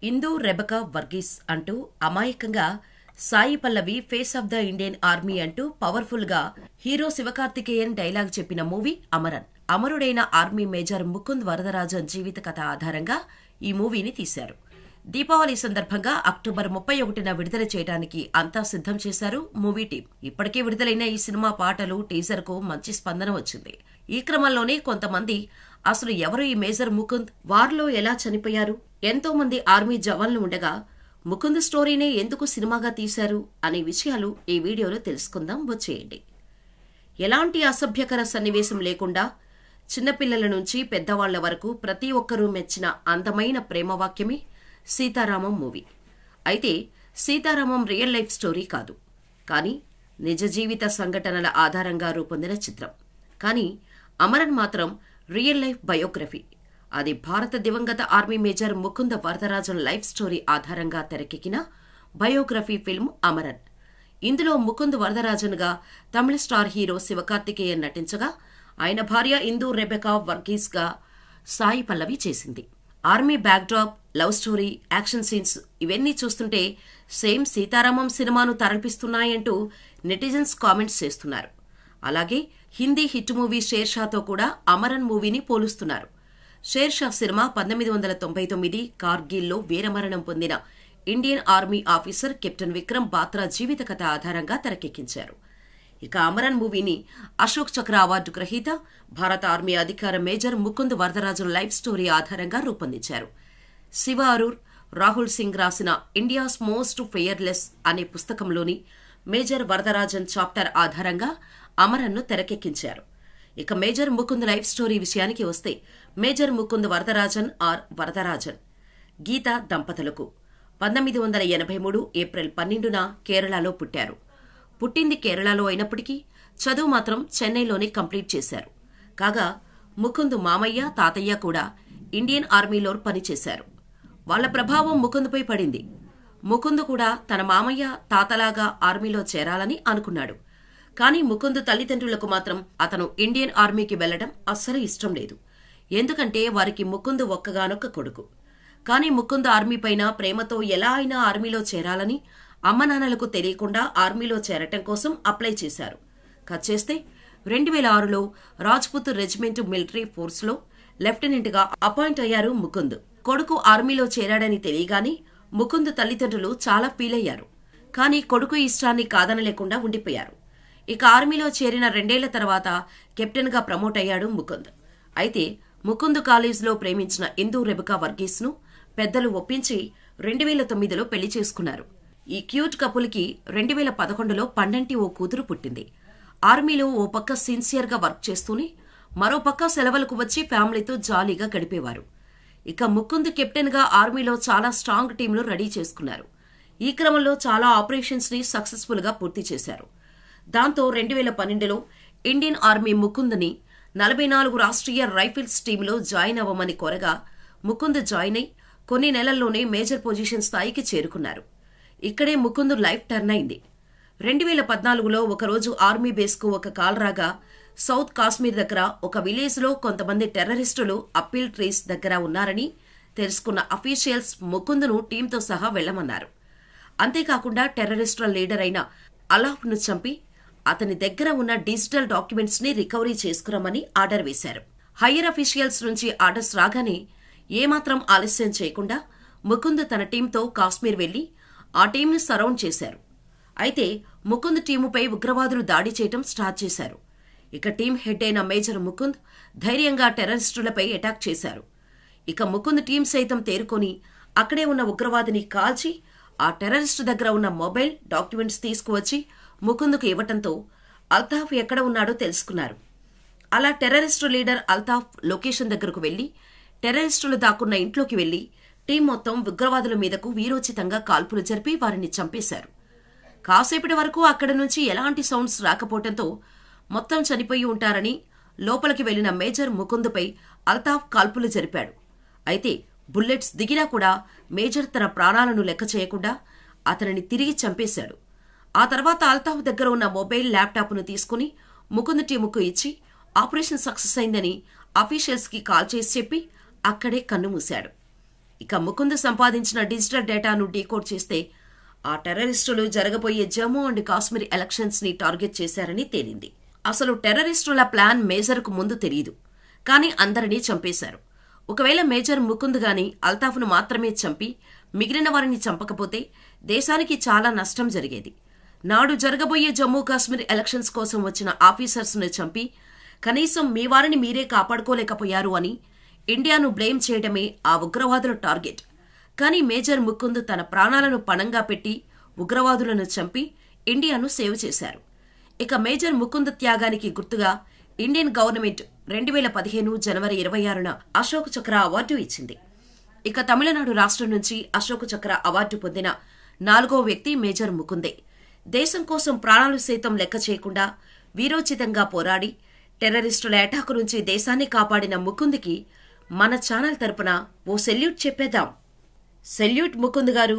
ఇందు Rebecca Varghese అంటూ అమాయకంగా Sai Pallavi face of the Indian army అంటూ పవర్ఫుల్ గా హీరో శివకార్తికేయన్ డైలాగ్ చెప్పిన మూవీ అమరన్ అమరుడైన ఆర్మీ మేజర్ ముకుంద్ వరదరాజన్ జీవిత కథ ఆధారంగా ఈ మూవీని తీశారు దీపావళి సందర్భంగా అక్టోబర్ ముప్పై ఒకటిన విడుదల చేయడానికి అంతా సిద్ధం చేశారు మూవీ టీం ఇప్పటికే విడుదలైన ఈ సినిమా పాటలు టీజర్ కు మంచి స్పందన వచ్చింది ఈ క్రమంలోనే కొంతమంది అసలు ఎవరు ఈ మేజర్ ముకుంద్ వార్లో ఎలా చనిపోయారు ఎంతో మంది ఆర్మీ జవాన్లు ఉండగా ముకుంద్ స్టోరీనే ఎందుకు సినిమాగా తీశారు అనే విషయాలు ఈ వీడియోలో తెలుసుకుందాం వచ్చేయండి ఎలాంటి అసభ్యకర సన్నివేశం లేకుండా చిన్నపిల్లల నుంచి పెద్దవాళ్ల వరకు ప్రతి ఒక్కరూ మెచ్చిన అందమైన ప్రేమవాక్యమే సీతారామం మూవీ అయితే సీతారామం రియల్ లైఫ్ స్టోరీ కాదు కానీ నిజ జీవిత సంఘటనల ఆధారంగా రూపొందిన చిత్రం కానీ అమరన్ మాత్రం రియల్ లైఫ్ బయోగ్రఫీ అది భారత దివంగత army major Mukunda Varadarajan life story ఆధారంగా తెరకెక్కిన బయోగ్రఫీ ఫిల్మ్ అమరన్ ఇందులో ముకుంద్ వరదరాజన్గా తమిళ స్టార్ హీరో శివకార్తికేయన్ నటించగా ఆయన భార్య ఇందూ రెబెకా వర్గీస్గా సాయి పల్లవి చేసింది army backdrop love story action scenes ఇవన్నీ చూస్తుంటే సేమ్ సీతారామం సినిమాను తరలిపిస్తున్నాయంటూ నెటిజన్స్ కామెంట్స్ చేస్తున్నారు అలాగే హిందీ హిట్ మూవీ షేర్షాతో కూడా అమరన్ మూవీని పోలుస్తున్నారు షేర్షా సినిమా పంతొమ్మిది వందల తొంభై తొమ్మిది కార్గిల్లో వీరమరణం పొందిన Indian army officer captain Vikram Batra జీవిత కథ ఆధారంగా తెరకెక్కించారు ఇక అమరన్ మూవీని అశోక్ చక్ర అవార్డు గ్రహీత భారత ఆర్మీ అధికార major Mukund Varadaraju life story ఆధారంగా రూపొందించారు శివ అరూర్ రాహుల్ సింగ్ రాసిన ఇండియాస్ మోస్ట్ ఫెయర్లెస్ అనే పుస్తకంలోని మేజర్ వరదరాజన్ చాప్టర్ ఆధారంగా అమరన్ను తెరకెక్కించారు ఇక మేజర్ ముకుంద్ లైఫ్ స్టోరీ విషయానికి వస్తే మేజర్ ముకుంద్ వరదరాజన్ ఆర్ వరదరాజన్ గీత దంపతులకు పంతొమ్మిది వందల ఎనభై మూడు ఏప్రిల్ పన్నెండున కేరళలో పుట్టారు పుట్టింది కేరళలో అయినప్పటికీ చదువు మాత్రం చెన్నైలోనే కంప్లీట్ చేశారు కాగా ముకుంద్ మామయ్య తాతయ్య కూడా ఇండియన్ ఆర్మీలో పనిచేశారు వాళ్ల ప్రభావం ముకుంద్పై పడింది ముకుంద్ కూడా తన మామయ్య తాతలాగా ఆర్మీలో చేరాలని అనుకున్నాడు కానీ ముకుంద్ తల్లిదండ్రులకు మాత్రం అతను ఇండియన్ ఆర్మీకి వెళ్లడం అస్సలు ఇష్టం లేదు ఎందుకంటే వారికి ముకుంద్ ఒక్కగానొక్క కొడుకు కానీ ముకుంద్ ఆర్మీ పైన ప్రేమతో ఎలా అయినా ఆర్మీలో చేరాలని అమ్మ నాన్నలకు తెలియకుండా ఆర్మీలో చేరటం కోసం అప్లై చేశారు కట్ చేస్తే రెండు వేల ఆరులో రాజ్పుత్ రెజిమెంట్ మిలిటరీ ఫోర్స్లో లెఫ్టినెంట్గా అపాయింట్ అయ్యారు ముకుంద్ కొడుకు ఆర్మీలో చేరాడని తెలియగాని ముకుంద్ తల్లిదండ్రులు చాలా ఫీల్ అయ్యారు కానీ కొడుకు ఇష్టాన్ని కాదనలేకుండా ఉండిపోయారు ఇక ఆర్మీలో చేరిన రెండేళ్ల తర్వాత కెప్టెన్గా ప్రమోట్ అయ్యాడు ముకుంద్ అయితే ముకుంద్ కాలేజ్లో ప్రేమించిన ఇందూ రెబకా వర్గీస్ను పెద్దలు ఒప్పించి రెండు వేల తొమ్మిదిలో పెళ్లి చేసుకున్నారు ఈ క్యూట్ కపుల్కి రెండు వేల పదకొండులో పండంటి ఓ కూతురు పుట్టింది ఆర్మీలో ఓ పక్క సిన్సియర్గా వర్క్ చేస్తూనే మరో పక్క సెలవులకు వచ్చి ఫ్యామిలీతో జాలీగా గడిపేవారు ఇక ముకుంద్ కెప్టెన్గా ఆర్మీలో చాలా స్ట్రాంగ్ టీంలు రెడీ చేసుకున్నారు ఈ క్రమంలో చాలా ఆపరేషన్స్ని సక్సెస్ఫుల్గా పూర్తి చేశారు దాంతో రెండు వేల పన్నెండులో ఇండియన్ ఆర్మీ ముకుంద్ని నలభై నాలుగు రాష్ట్రీయ రైఫిల్స్ టీంలో జాయిన్ అవ్వమని కోరగా ముకుంద్ జాయిన్ అయి కొన్ని నెలల్లోనే మేజర్ పొజిషన్ స్థాయికి చేరుకున్నారు ఇక్కడే ముకుంద్ లైఫ్ టర్న్ అయింది రెండు వేల పద్నాలుగులో ఒకరోజు ఆర్మీ బేస్కు ఒక కాల్ రాగా సౌత్ కాశ్మీర్ దగ్గర ఒక విలేజ్లో కొంతమంది టెర్రరిస్టులు అప్పీల్ ట్రీస్ దగ్గర ఉన్నారని తెలుసుకున్న అఫీషియల్స్ ముకుంద్ను టీంతో సహా వెళ్లమన్నారు అంతేకాకుండా టెర్రరిస్టుల లీడర్ అయిన అలాఫ్ను చంపి అతని దగ్గర ఉన్న డిజిటల్ డాక్యుమెంట్స్ ని రికవరీ చేసుకురమ్మని ఆర్డర్ వేశారు హయ్యర్ అఫీషియల్స్ నుంచి ఆర్డర్స్ రాగానే ఏమాత్రం ఆలస్యం చేయకుండా ముకుంద్ తన టీంతో కాశ్మీర్ వెళ్లి ఆ టీంను సరౌండ్ చేశారు అయితే ముకుంద్ టీముపై ఉగ్రవాదులు దాడి చేయటం స్టార్ట్ చేశారు ఇక టీం హెడ్ అయిన మేజర్ ముకుంద్ ధైర్యంగా టెర్రరిస్టులపై అటాక్ చేశారు ఇక ముకుంద్ టీం సైతం తేరుకొని అక్కడే ఉన్న ఉగ్రవాదిని కాల్చి ఆ టెర్రరిస్ట్ దగ్గర ఉన్న మొబైల్ డాక్యుమెంట్స్ తీసుకువచ్చి ముకుందుకు ఇవ్వటంతో అల్తాఫ్ ఎక్కడ ఉన్నాడో తెలుసుకున్నారు అలా టెర్రరిస్టు లీడర్ అల్తాఫ్ లొకేషన్ దగ్గరకు వెళ్లి టెర్రరిస్టులు దాక్కున్న ఇంట్లోకి వెళ్లి టీం మొత్తం ఉగ్రవాదుల మీదకు వీరోచితంగా కాల్పులు జరిపి వారిని చంపేశారు కాసేపటి వరకు అక్కడ నుంచి ఎలాంటి సౌండ్స్ రాకపోవడంతో మొత్తం చనిపోయి ఉంటారని లోపలికి వెళ్లిన మేజర్ ముకుందుపై అల్తాఫ్ కాల్పులు జరిపాడు అయితే బుల్లెట్స్ దిగినా కూడా మేజర్ తన ప్రాణాలను లెక్క చేయకుండా అతనిని తిరిగి చంపేశాడు ఆ తర్వాత అల్తాఫ్ దగ్గర ఉన్న మొబైల్ ల్యాప్టాప్ను తీసుకుని ముకుంద్ టీముకు ఇచ్చి ఆపరేషన్ సక్సెస్ అయిందని అఫీషియల్స్కి కాల్ చేసి చెప్పి అక్కడే కన్నుమూశాడు ఇక ముకుంద్ సంపాదించిన డిజిటల్ డేటాను డీకోడ్ చేస్తే ఆ టెర్రరిస్టులు జరగబోయే జమ్మూ అండ్ కాశ్మీర్ ఎలక్షన్స్ ని టార్గెట్ చేశారని తేలింది అసలు టెర్రరిస్టుల ప్లాన్ మేజర్కు ముందు తెలియదు కానీ అందరినీ చంపేశారు ఒకవేళ మేజర్ ముకుంద్ గాని అల్తాఫ్ను మాత్రమే చంపి మిగిలిన వారిని చంపకపోతే దేశానికి చాలా నష్టం జరిగేది నాడు జరగబోయే జమ్మూ కాశ్మీర్ ఎలక్షన్స్ కోసం వచ్చిన ఆఫీసర్స్ను చంపి కనీసం మీ వారిని మీరే కాపాడుకోలేకపోయారు అని ఇండియాను బ్లేమ్ చేయడమే ఆ ఉగ్రవాదుల టార్గెట్ కానీ మేజర్ ముకుంద్ తన ప్రాణాలను పణంగా పెట్టి ఉగ్రవాదులను చంపి ఇండియాను సేవ్ చేశారు ఇక మేజర్ ముకుంద్ త్యాగానికి గుర్తుగా ఇండియన్ గవర్నమెంట్ రెండు వేల పదిహేను జనవరి ఇరవై ఆరున అశోక్ చక్ర అవార్డు ఇచ్చింది ఇక తమిళనాడు రాష్ట్రం నుంచి అశోక్ చక్ర అవార్డు పొందిన నాలుగో వ్యక్తి మేజర్ ముకుందే దేశం కోసం ప్రాణాలు సైతం లెక్క చేయకుండా వీరోచితంగా పోరాడి టెర్రరిస్టుల అటాక్ నుంచి దేశాన్ని కాపాడిన ముకుంద్కి మన ఛానల్ తరపున ఓ సెల్యూట్ చెప్పేద్దాం salute Mukund garu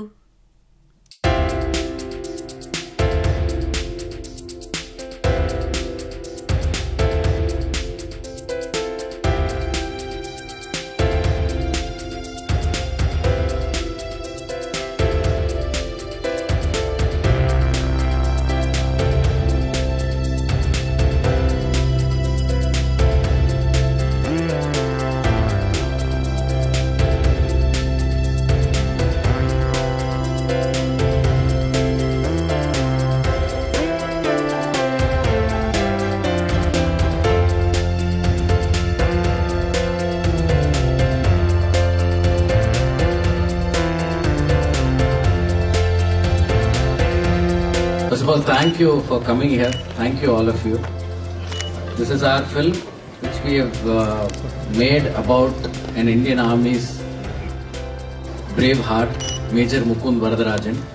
First of all, thank you for coming here. Thank you, all of you. This is our film, which we have uh, made about an Indian Army's brave heart, Major Mukund Varadarajan.